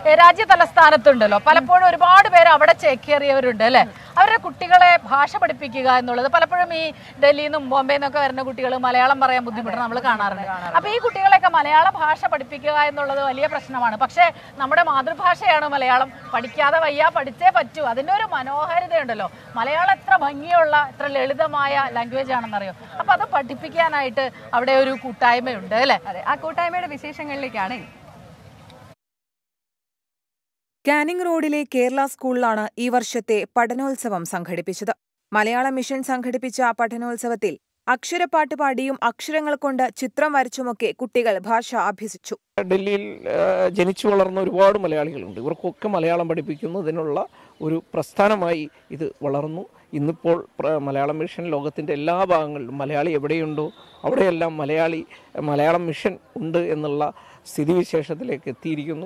ഏ, രാജ്യ തലസ്ഥാനത്തുണ്ടല്ലോ പലപ്പോഴും ഒരുപാട് പേര് അവിടെ ചേക്കേറിയവരുണ്ട് അല്ലെ അവരുടെ കുട്ടികളെ ഭാഷ പഠിപ്പിക്കുക എന്നുള്ളത് പലപ്പോഴും ഈ ഡൽഹിയിൽ നിന്നും ബോംബെയിൽ നിന്നൊക്കെ വരുന്ന കുട്ടികൾ മലയാളം പറയാൻ ബുദ്ധിമുട്ട് നമ്മൾ കാണാറുണ്ട് അപ്പൊ ഈ കുട്ടികളെയൊക്കെ മലയാള ഭാഷ പഠിപ്പിക്കുക എന്നുള്ളത് വലിയ പ്രശ്നമാണ് പക്ഷേ നമ്മുടെ മാതൃഭാഷയാണ് മലയാളം പഠിക്കാതെ വയ്യ പഠിച്ചേ പറ്റൂ അതിന്റെ ഒരു മനോഹാരിതയുണ്ടല്ലോ മലയാളം എത്ര ഭംഗിയുള്ള എത്ര ലളിതമായ ലാംഗ്വേജ് ആണെന്നറിയോ അപ്പൊ അത് പഠിപ്പിക്കാനായിട്ട് അവിടെ ഒരു കൂട്ടായ്മയുണ്ട് അല്ലെ അതെ ആ കൂട്ടായ്മയുടെ വിശേഷങ്ങളിലേക്കാണ് ഇനി. കാനിംഗ് റോഡിലെ കേരള സ്കൂളിലാണ് ഈ വർഷത്തെ പഠനോത്സവം സംഘടിപ്പിച്ചത് മലയാള മിഷൻ സംഘടിപ്പിച്ച പഠനോത്സവത്തിൽ അക്ഷരപ്പാട്ട് പാടിയും അക്ഷരങ്ങൾ കൊണ്ട് ചിത്രം വരച്ചുമൊക്കെ കുട്ടികൾ ഭാഷ അഭ്യസിച്ചു ഡൽഹിയിൽ ആ, ജനിച്ചു വളർന്ന ഒരുപാട് മലയാളികളുണ്ട് ഇവർക്കൊക്കെ മലയാളം പഠിപ്പിക്കുന്നതിനുള്ള ഒരു പ്രസ്ഥാനമായി ഇത് വളർന്നു ഇന്നിപ്പോൾ പ്ര- മലയാളം മിഷൻ ലോകത്തിൻ്റെ എല്ലാ ഭാഗങ്ങളിലും മലയാളി എവിടെയുണ്ടോ അവിടെയെല്ലാം മലയാളി മലയാളം മിഷൻ ഉണ്ട് എന്നുള്ള സ്ഥിതിവിശേഷത്തിലേക്ക് എത്തിയിരിക്കുന്നു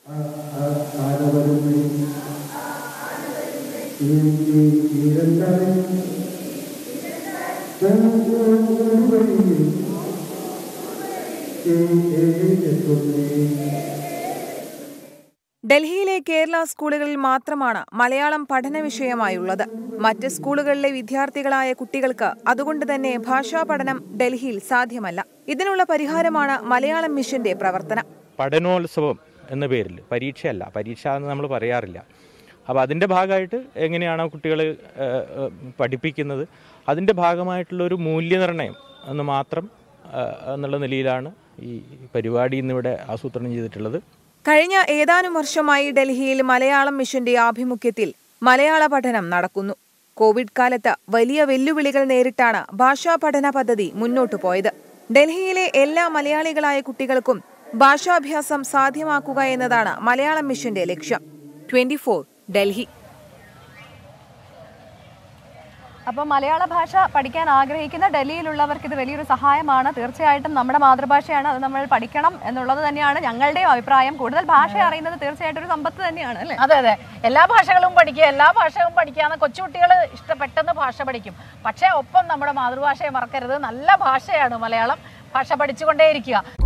ഡൽഹിയിലെ കേരള സ്കൂളുകളിൽ മാത്രമാണ് മലയാളം പഠന വിഷയമായുള്ളത് മറ്റ് സ്കൂളുകളിലെ വിദ്യാർത്ഥികളായ കുട്ടികൾക്ക് അതുകൊണ്ട് തന്നെ ഭാഷാ പഠനം ഡൽഹിയിൽ സാധ്യമല്ല ഇതിനുള്ള പരിഹാരമാണ് മലയാളം മിഷന്റെ പ്രവർത്തനം പഠനോത്സവം എന്ന പേരിൽ പരീക്ഷയല്ല പരീക്ഷ എന്ന് നമ്മൾ പറയാറില്ല അപ്പോൾ അതിൻ്റെ ഭാഗമായിട്ട് എങ്ങനെയാണ് കുട്ടികൾ പഠിപ്പിക്കുന്നത് അതിൻ്റെ ഭാഗമായിട്ടുള്ള ഒരു മൂല്യനിർണ്ണയം എന്ന് മാത്രം ആ, എന്നുള്ള നിലയിലാണ് ഈ പരിപാടി ഇന്നിവിടെ ആസൂത്രണം ചെയ്തിട്ടുള്ളത് കഴിഞ്ഞ ഏതാനും വർഷമായി ഡൽഹിയിൽ മലയാളം മിഷന്റെ ആഭിമുഖ്യത്തിൽ മലയാള പഠനം നടക്കുന്നു കോവിഡ് കാലത്ത് വലിയ വെല്ലുവിളികൾ നേരിട്ടാണ് ഭാഷാ പഠന പദ്ധതി മുന്നോട്ടു പോയത് ഡൽഹിയിലെ എല്ലാ മലയാളികളായ കുട്ടികൾക്കും ഭാഷാഭ്യാസം സാധ്യമാക്കുക എന്നതാണ് മലയാളം മിഷന്റെ ലക്ഷ്യം ട്വന്റി ഡൽഹി അപ്പോൾ മലയാള ഭാഷ പഠിക്കാൻ ആഗ്രഹിക്കുന്ന ഡൽഹിയിലുള്ളവർക്ക് ഇത് വലിയൊരു സഹായമാണ് തീർച്ചയായിട്ടും നമ്മുടെ മാതൃഭാഷയാണ് അത് നമ്മൾ പഠിക്കണം എന്നുള്ളത് തന്നെയാണ് ഞങ്ങളുടെയും അഭിപ്രായം കൂടുതൽ ഭാഷ അറിയുന്നത് തീർച്ചയായിട്ടും ഒരു സമ്പത്ത് തന്നെയാണ് അല്ലേ അതെ അതെ എല്ലാ ഭാഷകളും പഠിക്കുക എല്ലാ ഭാഷകളും പഠിക്കാന്ന് കൊച്ചുകുട്ടികൾ ഇഷ്ടപ്പെട്ടെന്ന് ഭാഷ പഠിക്കും പക്ഷേ ഒപ്പം നമ്മുടെ മാതൃഭാഷയെ മറക്കരുത് നല്ല ഭാഷയാണ് മലയാളം ഭാഷ പഠിച്ചുകൊണ്ടേയിരിക്കുക